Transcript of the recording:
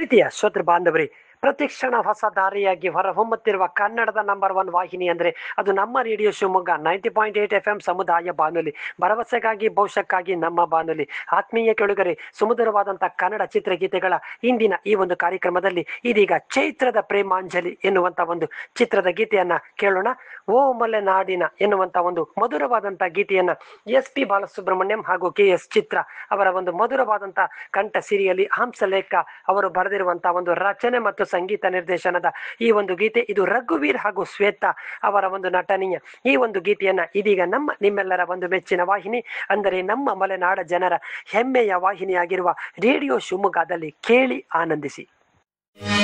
ಪ್ರೀತಿಯ ಶ್ರೋತೃ ಬಾಂಧವರೇ ಪ್ರತಿಕ್ಷಣ ಹೊಸ ದಾರಿಯಾಗಿ ಹೊರಹೊಮ್ಮುತ್ತಿರುವ ಕನ್ನಡದ ನಂಬರ್ ಒನ್ ವಾಹಿನಿ ಅಂದರೆ ಅದು ನಮ್ಮ radio Shivamogga ninety point eight F M ಸಮುದಾಯ ಬಾನುಲಿ ಭರವಸೆಗಾಗಿ ಭವಿಷ್ಯಕ್ಕಾಗಿ ನಮ್ಮ ಬಾನುಲಿ ಆತ್ಮೀಯ ಕೆಳುಗರೆ ಸುಮಧುರವಾದಂಥ ಕನ್ನಡ ಚಿತ್ರಗೀತೆಗಳ ಇಂದಿನ ಈ ಒಂದು ಕಾರ್ಯಕ್ರಮದಲ್ಲಿ ಇದೀಗ ಚೈತ್ರದ ಪ್ರೇಮಾಂಜಲಿ ಎನ್ನುವಂಥ ಒಂದು ಚಿತ್ರದ ಗೀತೆಯನ್ನ ಕೇಳೋಣ ಓ ಮಲೆನಾಡಿನ ಎನ್ನುವಂಥ ಒಂದು ಮಧುರವಾದಂಥ ಗೀತೆಯನ್ನ ಎಸ್ ಪಿ ಬಾಲಸುಬ್ರಹ್ಮಣ್ಯಂ ಹಾಗೂ ಕೆ ಎಸ್ ಚಿತ್ರ ಅವರ ಒಂದು ಮಧುರವಾದಂಥ ಕಂಠ ಸಿರಿಯಲ್ಲಿ ಹಂಸಲೇಖ ಅವರು ಬರೆದಿರುವಂತಹ ಒಂದು ರಚನೆ ಮತ್ತು ಸಂಗೀತ ನಿರ್ದೇಶನದ ಈ ಒಂದು ಗೀತೆ ಇದು ರಘುವೀರ್ ಹಾಗೂ ಶ್ವೇತಾ ಅವರ ಒಂದು ನಟನೆಯ ಈ ಒಂದು ಗೀತೆಯನ್ನ ಇದೀಗ ನಮ್ಮ ನಿಮ್ಮೆಲ್ಲರ ಒಂದು ಮೆಚ್ಚಿನ ವಾಹಿನಿ ಅಂದರೆ ನಮ್ಮ ಮಲೆನಾಡ ಜನರ ಹೆಮ್ಮೆಯ ವಾಹಿನಿಯಾಗಿರುವ ರೇಡಿಯೋ ಶಿವಮೊಗ್ಗದಲ್ಲಿ ಕೇಳಿ ಆನಂದಿಸಿ